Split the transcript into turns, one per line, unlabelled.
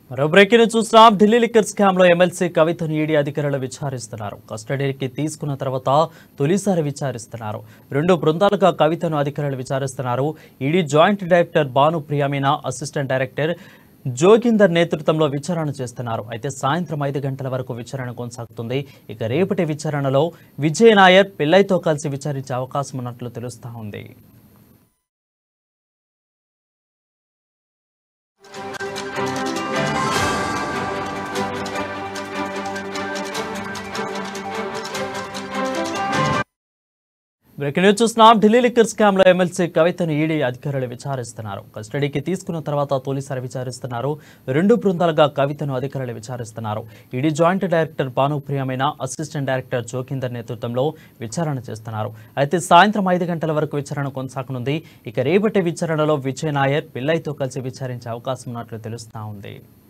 మరో breaking news చూస్తున్నాం Delhi liquor scam లో ఎమ్మెల్సీ కవితను ఈడీ అధికారులు విచారిస్తున్నారు కస్టడీకి తీసుకున్న తర్వాత తొలిసారి విచారిస్తున్నారు రెండు బృందాలుగా కవితను అధికారులు విచారిస్తున్నారు ED joint director Bhanu Priya Meena assistant director Joginder నేతృత్వంలో విచారణ చేస్తున్నారు అయితే సాయంత్రం ఐదు గంటల వరకు విచారణ కొనసాగుతుంది ఇక రేపటి విచారణలో విజయ్ నాయర్ పిల్లైతో కలిసి విచారించే అవకాశం ఉన్నట్లు తెలుస్తా ఉంది బ్రేకింగ్ న్యూస్ చూస్తున్నాం ఢిల్లీ లిక్కర్ స్కామ్ లో ఎమ్మెల్సీ కవితను ఈడీ అధికారులు విచారిస్తున్నారు కస్టడీకి తీసుకున్న తర్వాత తొలిసారి విచారిస్తున్నారు రెండు బృందాలుగా కవితను అధికారులు విచారిస్తున్నారు ఈడీ జాయింట్ డైరెక్టర్ భాను ప్రియమైన అసిస్టెంట్ డైరెక్టర్ జోకిందర్ నేతృత్వంలో విచారణ చేస్తున్నారు అయితే సాయంత్రం ఐదు గంటల వరకు విచారణ కొనసాగనుంది ఇక రేపటి విచారణలో విజయ్ నాయర్ పిల్లైతో కలిసి విచారించే అవకాశం ఉన్నట్లు తెలుస్తా ఉంది